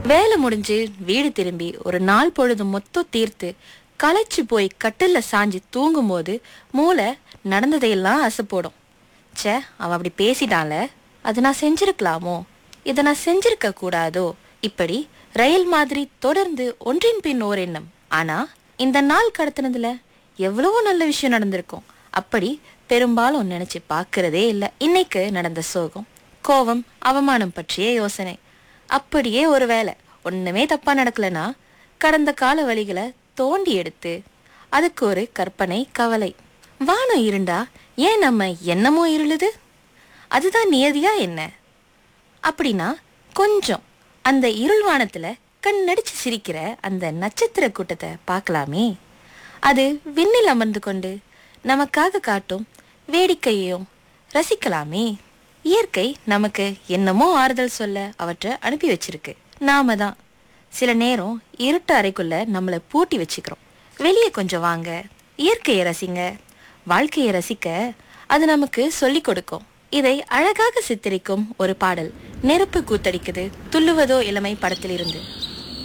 வேலை முடிஞ்சு வீடு திரும்பி ஒரு நாள் பொழுது மொத்தம் தீர்த்து களைச்சு போய் கட்டில்ல சாஞ்சு தூங்கும்போது மூளை நடந்ததையெல்லாம் அசை போடும் ச்சே அவ அப்படி பேசிட்டால அது நான் செஞ்சிருக்கலாமோ இதை நான் செஞ்சிருக்க கூடாதோ இப்படி ரயில் மாதிரி தொடர்ந்து ஒன்றின் பின் ஓர் எண்ணம் ஆனா இந்த நாள் கடத்தினதுல எவ்வளவோ நல்ல விஷயம் நடந்திருக்கும் அப்படி பெரும்பாலும் நினைச்சு பார்க்கறதே இல்லை இன்னைக்கு நடந்த சோகம் கோபம் அவமானம் பற்றிய யோசனை அப்படியே ஒரு வேலை ஒண்ணுமே தப்பா நடக்கலனா கடந்த கால வழிகளை தோண்டி எடுத்து அதுக்கு ஒரு கற்பனை கவலை வானம் இருண்டா ஏன் நம்ம என்னமோ இருளுது அதுதான் நியதியா என்ன அப்படின்னா கொஞ்சம் அந்த இருள் வானத்துல கண்ணடிச்சு சிரிக்கிற அந்த நட்சத்திர கூட்டத்தை பார்க்கலாமே அது விண்ணில் அமர்ந்து கொண்டு நமக்காக காட்டும் வேடிக்கையையும் ரசிக்கலாமே இயற்கை நமக்கு என்னமோ ஆறுதல் சொல்ல அவற்றை அனுப்பி வச்சிருக்கு நாம தான் சில நேரம் இருட்டு அறைக்குள்ள நம்மளை பூட்டி வச்சுக்கிறோம் வெளியே கொஞ்சம் வாங்க இயற்கையை ரசிங்க வாழ்க்கையை ரசிக்க அது நமக்கு சொல்லிக் கொடுக்கும் இதை அழகாக சித்தரிக்கும் ஒரு பாடல் நெருப்பு கூத்தடிக்குது துள்ளுவதோ இளமை படத்திலிருந்து